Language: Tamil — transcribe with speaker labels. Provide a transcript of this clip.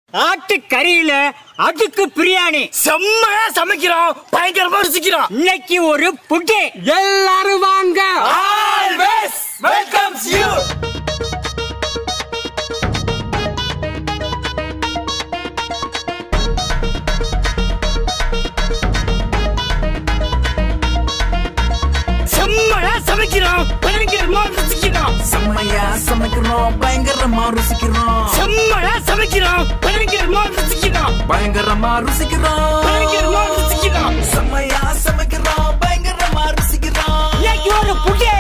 Speaker 1: ஆட்டு கறியில அதுக்கு பிரியாணி
Speaker 2: செம்மையா சமைக்கிறோம் பயங்கரமா ருசிக்கிறோம்
Speaker 1: இன்னைக்கு ஒரு புட்டு
Speaker 3: எல்லாரும் வாங்க
Speaker 2: ஆல்வேஸ் வெல்கம்ஸ் யூ செம்மையா சமைக்கிறோம் பயங்கரமா ருசிக்கிறோம்
Speaker 4: செம்மையா சமைக்கிறோம் பயங்கரமா ருசிக்கிறோம்
Speaker 2: செம்மையா சமைக்கிறோம் பயங்கரமா ருசிக்கிறோம்
Speaker 4: பயங்கரமா ருசிக்கிறோம்
Speaker 2: பயங்கரமா ருசிக்கிறோம்
Speaker 4: செம்மையா சமைக்கிறோம் பயங்கரமா ருசிக்கிறோம்
Speaker 1: இன்னைக்கு ஒரு புட்டு